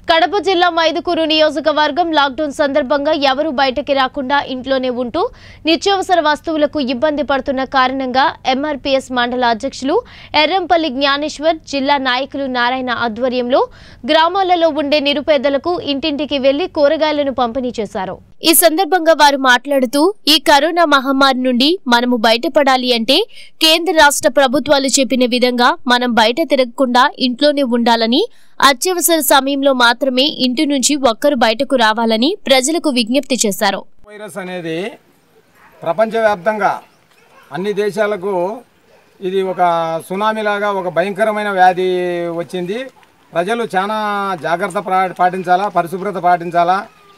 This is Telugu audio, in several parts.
కడప జిల్లా మైదుకూరు నియోజకవర్గం లాక్డౌన్ సందర్భంగా ఎవరూ బయటకి రాకుండా ఇంట్లోనే ఉంటూ నిత్యావసర వస్తువులకు ఇబ్బంది పడుతున్న కారణంగా ఎంఆర్పీఎస్ మండల అధ్యక్షులు ఎర్రంపల్లి జ్ఞానేశ్వర్ జిల్లా నాయకులు నారాయణ ఆధ్వర్యంలో గ్రామాలలో ఉండే నిరుపేదలకు ఇంటింటికి వెళ్లి కూరగాయలను పంపిణీ చేశారు ఈ సందర్భంగా వారు మాట్లాడుతూ ఈ కరోనా మహమ్మారి నుండి మనము బయటపడాలి అంటే కేంద్ర రాష్ట్ర ప్రభుత్వాలు చెప్పిన విధంగా మనం బయట తిరగకుండా ఇంట్లోనే ఉండాలని అత్యవసర సమయంలో మాత్రమే ఇంటి నుంచి ఒక్కరు బయటకు రావాలని ప్రజలకు విజ్ఞప్తి చేశారు వైరస్ అనేది ప్రపంచవ్యాప్తంగా అన్ని దేశాలకు ఇది ఒక సునామీలాగా ఒక భయంకరమైన వ్యాధి వచ్చింది ప్రజలు చాలా జాగ్రత్త పా- పాటించాలా పరిశుభ్రత పాటించాలా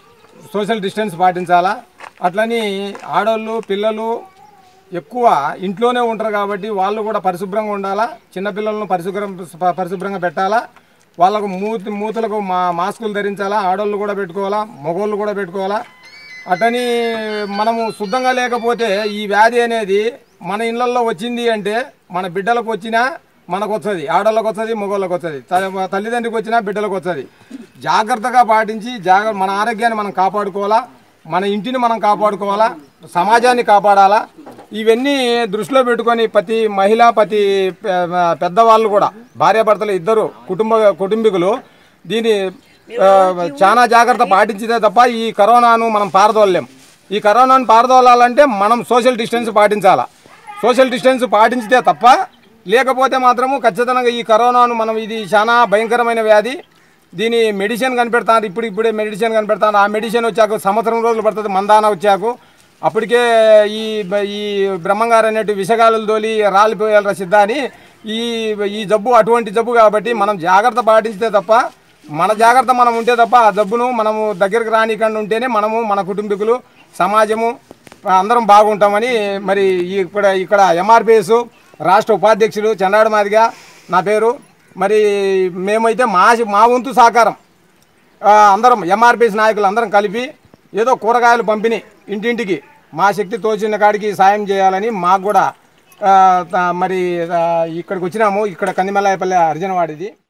సోషల్ డిస్టెన్స్ పాటించాలా అట్లని ఆడోళ్ళు పిల్లలు ఎక్కువ ఇంట్లోనే ఉంటారు కాబట్టి వాళ్ళు కూడా పరిశుభ్రంగా ఉండాలా చిన్నపిల్లలను పరిశుభ్రం పరిశుభ్రంగా పెట్టాలా వాళ్ళకు మూతి మూతులకు మా మాస్కులు ధరించాలా ఆడోళ్ళు కూడా పెట్టుకోవాలా మగోళ్ళు కూడా పెట్టుకోవాలా అటని మనము శుద్ధంగా లేకపోతే ఈ వ్యాధి అనేది మన ఇళ్ళల్లో వచ్చింది అంటే మన బిడ్డలకు వచ్చినా మనకు వస్తుంది ఆడోళ్ళకి వస్తుంది మగోళ్ళకి వస్తుంది త- తల్లిదండ్రికి వచ్చినా బిడ్డలకు వస్తుంది జాగ్రత్తగా పాటించి జాగ్రత్త మన ఆరోగ్యాన్ని మనం కాపాడుకోవాలా మన ఇంటిని మనం కాపాడుకోవాలా సమాజాన్ని కాపాడాలా ఇవన్నీ దృష్టిలో పెట్టుకొని ప్రతి మహిళ ప్రతి పె- పెద్దవాళ్ళు కూడా భార్యాభర్తలు ఇద్దరు కుటుంబ కుటుంబీకులు దీని ఆ, చాలా జాగ్రత్త పాటించితే తప్ప ఈ కరోనాను మనం పారదోలలేం ఈ కరోనాను పారదోలాలంటే మనం సోషల్ డిస్టెన్స్ పాటించాలా సోషల్ డిస్టెన్స్ పాటించితే తప్ప లేకపోతే మాత్రము ఖచ్చితంగా ఈ కరోనాను మనం ఇది చాలా భయంకరమైన వ్యాధి దీని మెడిసిన్ కనిపెడతాను ఇప్పుడు ఇప్పుడే మెడిసిన్ కనిపెడతాను ఆ మెడిసిన్ వచ్చాక సంవత్సరం రోజులు పడుతుంది మందాన వచ్చాకు అప్పటికే ఈ బ- ఈ బ్రహ్మంగారు అనేటి విషగాలు తోలి రాలిపోయాలి సిద్ధ అని ఈ ఈ జబ్బు అటువంటి జబ్బు కాబట్టి మనం జాగ్రత్త పాటించితే తప్ప మన జాగ్రత్త మనం ఉంటే తప్ప ఆ జబ్బును మనము దగ్గరికి రానికుండా ఉంటేనే మనము మన కుటుంబీకులు సమాజము అందరం బాగుంటామని మరి ఈ ఇక్కడ ఇక్కడ ఎంఆర్పిఎస్ రాష్ట్ర ఉపాధ్యక్షులు చంద్రాడు మాదిగా నా పేరు మరి మేమైతే మా మా వంతు సహకారం ఆ, అందరం ఎంఆర్పిఎస్ నాయకులు అందరం కలిపి ఏదో కూరగాయలు పంపిణీ ఇంటింటికి మా శక్తి తోచిన కాడికి సాయం చేయాలని మాకు కూడా ఆ, త- మరి ఆ, ఇక్కడికి వచ్చినాము ఇక్కడ కందిమల్లాయపల్లి అర్జునవాడిది